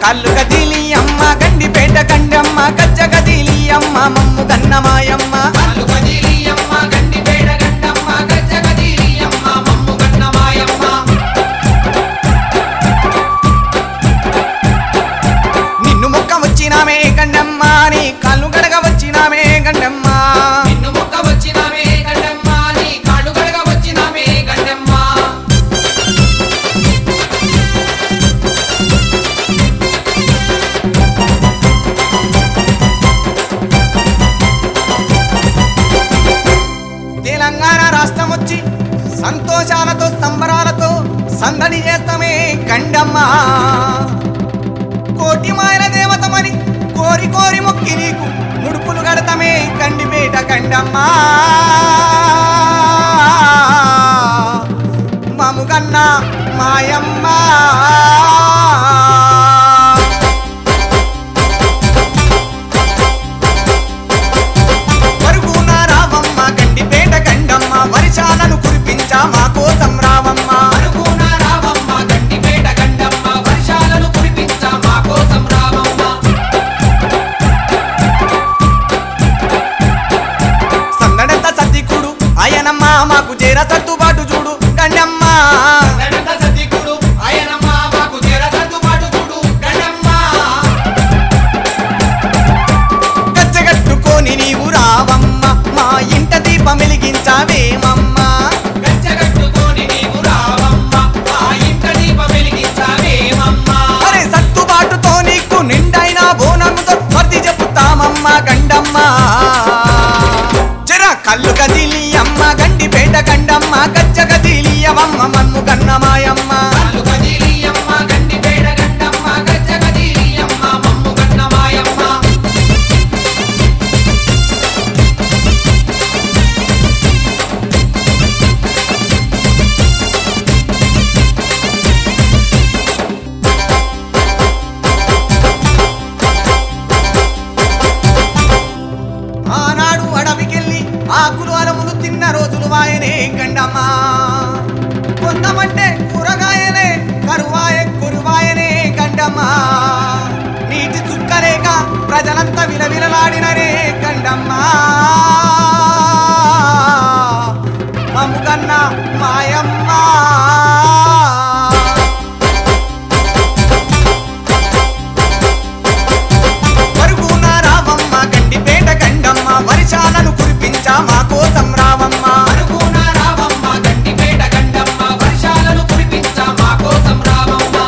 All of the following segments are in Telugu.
కల్లు కదిలి అమ్మ గండిపేట కండమ్మ గజ్జ కదిలి అమ్మ మమ్ము గన్నమాయమ్మ కాళ్ళు కదిలి అమ్మ గండిపేట గండమ్మ గజ్జ కదిలి అమ్మ మమ్ము గన్నమాయమ్మ నిన్ను మొక్క వచ్చినామే గండమ్మ నీ కళ్ళు గడగ వచ్చినామే గండమ్మ నిన్ను ముక్క వచ్చినామే గండమ్మ నీ కాళ్ళు కడగ వచ్చినామే గండమ్మ తెలంగాణ రాష్ట్రం వచ్చి సంతోషాలతో సంబరాలతో సందడి చేస్తామే గండమ్మ కోటి మాయల దేవతమని కోరి కోరి మొక్కి నీకు ముడుపులు గడతమే గండిపేట గండమ్మ మముగన్న మాయమ్మ పరుగున రావమ్మ గండిపేట గండమ్మ వర్షాలను కురిపించా మా కోసం రావమ్మ అనుకున్న రావమ్మ గండిపేట గండమ్మ వర్షాలను కురిపించ మా కోసం రావమ్మ సందడంత సద్దికుడు ఆయనమ్మ మాకు చేర సర్దుబాటు చూడు గండమ్మ నడంత సతికుడు ఆయనమ్మ మాకు చేర సర్దుబాటు చూడు గండమ్మ గచ్చగట్టుకొని నీవు రావమ్మ మా ఇంట దీపం వెలిగించావేమమ్మ గచ్చగట్టుకొని నీవు రావమ్మ మా ఇంట దీప వెలిగించావేమమ్మ అరే సర్దుబాటుతో నీకు నిండైన బోనముతో వర్ది చెప్పుతామమ్మ గండమ్మ జర కళ్ళు కదిలి అమ్మ గండిపేట గండమ్మ గచ్చ కదిలి అవమ్మ మన్ము గన్నమాయమ్మ కాళ్ళు కదిలి అమ్మ గండిపేట గండమ్మ గజ్జ కదిలి అమ్మ మమ్ము గన్నమాయమ్మ ఆనాడు అడవికెళ్ళి ఆకులు అలములు తిన్న రోజులు వాయనే గండమ్మా కొందమంటే కూరగాయలే కరువాయ కురువాయనే గండమ్మా నీటి చుక్కలేక ప్రజలంతా విలవిలలాడినరే గండమ్మా మమ్ముగన్న మాయమ్మ పరుగున రావమ్మ గండిపేట గండమ్మ వర్షాలను కురిపించా మా కోసం రావమ్మ అనుకున్న రావమ్మ గండిపేట గండమ్మ వర్షాలను కురిపించ మా కోసం రావమ్మ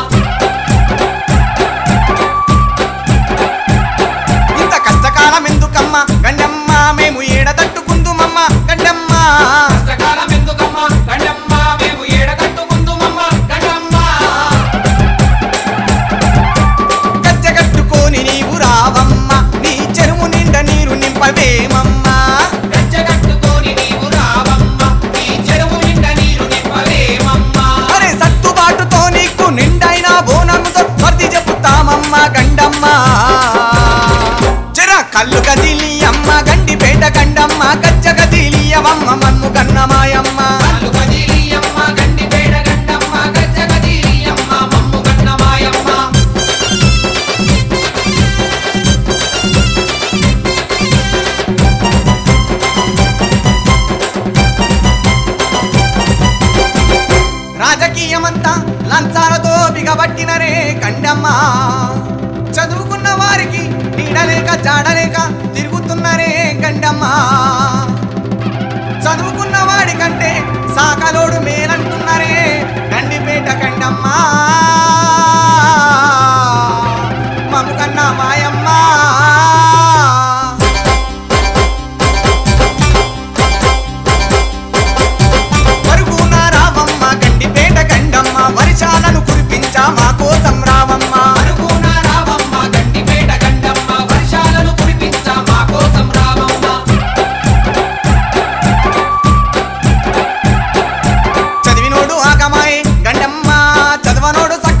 ఇంత కష్టకాలం ఎందుకమ్మ గండమ్మ మేము ఏడ తట్టుకుందుమమ్మ గండమ్మ కష్టకాలం ఎందుకమ్మ గండమ్మ మేము ఏడ కట్టుకుందుమమ్మ గండమ్మ గచ్చగట్టుకొని నీవు రావమ్మ నీ చెరువు నిండా నీరు నింపవేమమ్మ గజ్జగట్టుకొని నీవు రావమ్మ ఈ చెరువు నిండా నీరు నింపవేమమ్మ అరే సత్తుబాటుతో నీకు నిండైన బోనముతో వర్ది చెప్పుతామమ్మ గండమ్మ జర కళ్ళు కదిలి అమ్మ గండిపేట గండమ్మ గచ్చ కదిలి అవమ్మ మన్ము గన్నమాయమ్మ కాళ్ళు కదిలి అమ్మ గండిపేట గండమ్మ గజ్జ కదిలి అమ్మ మమ్ము గన్నమాయమ్మ రాజకీయమంతా లంచాలతో బిగబట్టినరే గండమ్మ చదువుకున్న వారికి నీడలేక జాడలేక తిరుగుతున్నరే గండమ్మ చదువుకున్న వాడి కంటే సాకలోడు మేలంటున్నరే గండిపేట గండమ్మ మమ్ముకన్నా మాయమ్మ పరుగున రావమ్మ గండిపేట గండమ్మ వర్షాలను కురిపించా మా కోసం రావమ్మ అనుకున్న రావమ్మ గండిపేట గండమ్మ వర్షాలను కురిపించ మా కోసం రావమ్మ చదివినోడు ఆగమాయే గండమ్మ చదవనోడు సక్క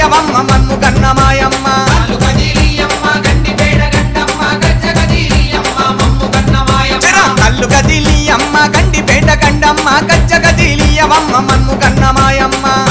కదిలియవమ్మ మన్ము కన్నమాయమ్మ కల్లు కదిలియమ్మ గండిపేట గండమ్మ గజ్జ కదిలియమ్మ మమ్ము కన్నమాయమ్మ చెర కల్లు కదిలియమ్మ గండిపేట గండమ్మ గజ్జ కదిలియవమ్మ మన్ము కన్నమాయమ్మ